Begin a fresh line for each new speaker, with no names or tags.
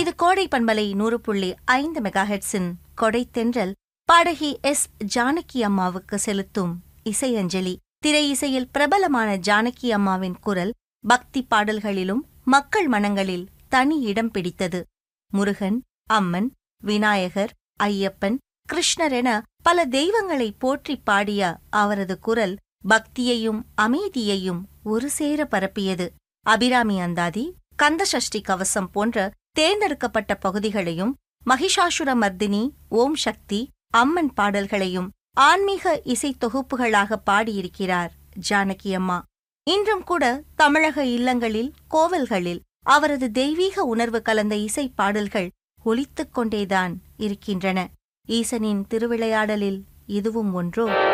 இது கோடை பண்பலை நூறு புள்ளி ஐந்து மெகாஹெட்ஸின் கொடை தென்றல் பாடகி எஸ் ஜானகி அம்மாவுக்கு செலுத்தும் இசையஞ்சலி திரை இசையில் பிரபலமான ஜானகி அம்மாவின் குரல் பக்தி பாடல்களிலும் மக்கள் மனங்களில் தனி இடம் பிடித்தது முருகன் அம்மன் விநாயகர் ஐயப்பன் கிருஷ்ணர் என பல தெய்வங்களை போற்றி பாடிய அவரது குரல் பக்தியையும் அமைதியையும் ஒரு சேர பரப்பியது அபிராமி அந்தாதி கந்தசஷ்டி கவசம் போன்ற தேர்ந்தெடுக்கப்பட்ட பகுதிகளையும் மகிஷாசுர மர்தினி ஓம் சக்தி அம்மன் பாடல்களையும் ஆன்மீக இசை தொகுப்புகளாக பாடியிருக்கிறார் ஜானகி அம்மா இன்றும் கூட தமிழக இல்லங்களில் கோவில்களில் அவரது தெய்வீக உணர்வு கலந்த இசை பாடல்கள் ஒலித்துக் கொண்டேதான் இருக்கின்றன ஈசனின் திருவிளையாடலில் இதுவும் ஒன்றோ